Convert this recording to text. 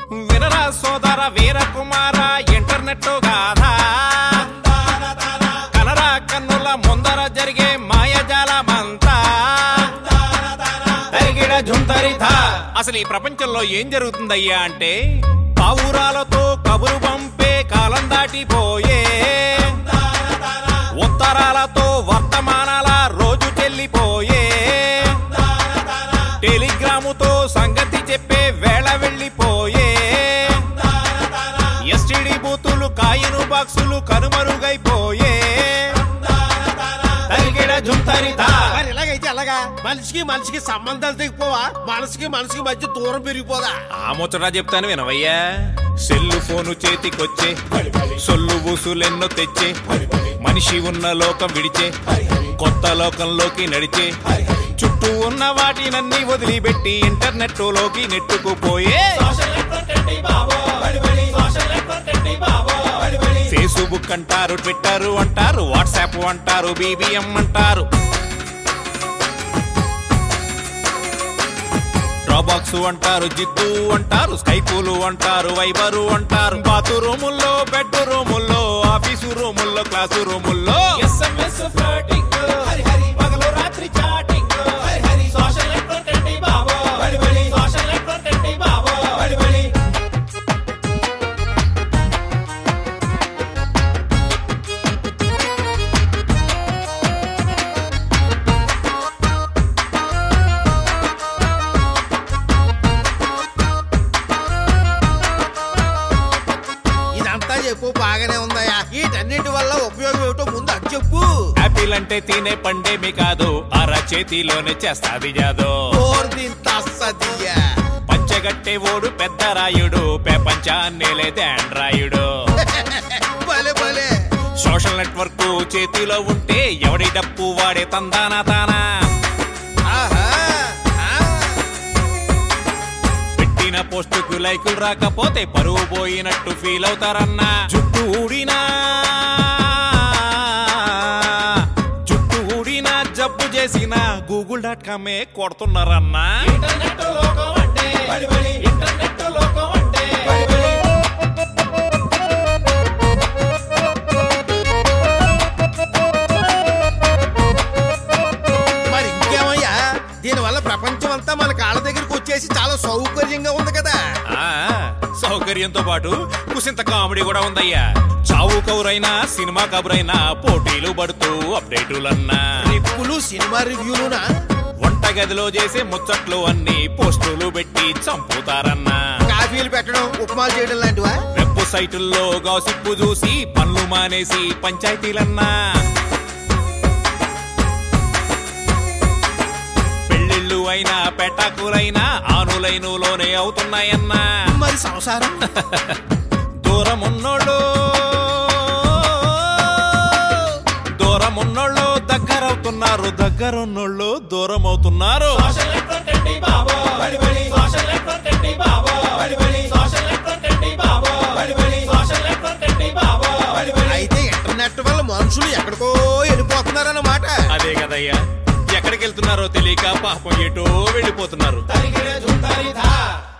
వినరా సోదర వీరకుమార ఇంటర్నెట్ గాథా కనరా కన్నుల ముందర జరిగే మాయజాలమంతా తరిగిడ జుంతరిథ అసలు ఈ ప్రపంచంలో ఏం జరుగుతుందయ్యా అంటే పావురాలతో కబురు పంపే కాలం దాటిపోయే ఉత్తరాలతో వర్తమానాల రోజు చెల్లిపోయే టెలిగ్రాముతో సంగతి చెప్పే వేళ వెళ్ళిపోయే ఎస్టిడి బూతులు కాయను బాక్సులు కనుమరుగైపోయే తరిగిడ జుంతరిథ మరి ఇలాగైతే ఎలాగా మనిషికి మనిషికి సంబంధాలు తెగిపోవా మనసుకి మనసుకి మధ్య దూరం పెరిగిపోదా ఆ ముచ్చటా చెప్తాను వినవయ్యా సెల్లు ఫోను చేతికొచ్చే సొల్లు ఊసులెన్నో తెచ్చే మనిషి ఉన్న లోకం విడిచే కొత్త లోకంలోకి నడిచే చుట్టూ ఉన్న వాటినన్నీ వదిలిపెట్టి ఇంటర్నెట్ లోకి నెట్టుకుపోయే ఫేస్బుక్ అంటారు ట్విట్టర్ అంటారు వాట్సాప్ అంటారు బీబీఎం అంటారు డ్రాబాక్స్ అంటారు జిద్దు అంటారు స్కైపులు అంటారు వైబరు అంటారు బాతు రూముల్లో బెడ్ రూముల్లో ఆఫీసు రూముల్లో క్లాసు రూముల్లో ఎస్ఎంఎస్ ఫ్లర్టింగ్ పగలు రాత్రి చాటింగ్ సోషల్ నెట్వర్క్ అండి బాబో సోషల్ నెట్వర్క్ అండి బాబో ఇదంతా చెప్పు బాగానే ఉందయ్యా వీటన్నిటి వల్ల ఉపయోగం ఏమిటో ముందు అది చెప్పు యాపిల్ అంటే తినే పండేమి కాదు అర చేతిలోనే చేస్తాది జాదో ఓర్ దీని తస్సదియ్యా. పంచగట్టే ఓడు పెద్ద రాయుడు ప్రపంచాన్ని లేదే ఆండ్రాయుడు భలే భలే సోషల్ నెట్వర్క్ చేతిలో ఉంటే ఎవడి డప్పు వాడే తందానా తానా ఆహా ఆ. పెట్టిన పోస్టుకు లైకులు రాకపోతే పరువు పోయినట్టు ఫీల్ అవుతారన్నా జుట్టు ఊడినా జుట్టు ఊడినా జబ్బు చేసిన గూగుల్ డాట్ కామే కొడుతున్నారన్నా ఇంటర్నెట్ లోకం అంటే ఇంటర్నెట్ లోకం అంటే మరి ఇంకేమయ్యా దీనివల్ల ప్రపంచం అంతా మన కాళ్ళ దగ్గరికి వచ్చేసి చాలా సౌకర్యంగా ఉంది కదా ఆ సౌకర్యంతో పాటు కుసింత కామెడీ కూడా ఉందయ్యా చావు కౌరైనా సినిమా కబురైనా పోటీలు పడుతూ అప్డేటులన్నా ట్రిప్పులు సినిమా రివ్యూలునా వంటగదిలో చేసే ముచ్చట్లు అన్ని పోస్టులు పెట్టి చంపుతారన్నా కాఫీలు పెట్టడం ఉప్మాలు చేయడం లాంటివా వెబ్ సైటుల్లో గాసిప్పు చూసి పనులు మానేసి పంచాయతీలన్నా పెళ్ళిళ్ళు అయినా పెటాకులైనా ఆనులైనులోనే అవుతున్నాయన్నా మరి సంసారం దూరం ఉన్నోళ్ళు దూరం ఉన్నోళ్ళు దగ్గరవుతున్నారు దగ్గరున్నోళ్ళు దూరం అవుతున్నారు అయితే ఇంటర్నెట్ వల్ల మనుషులు ఎక్కడికో వెళ్ళిపోతున్నారన్నమాట అదే కదయ్యా ఎక్కడికి వెళ్తున్నారో తెలియక పాపం ఎటో వెళ్ళిపోతున్నారు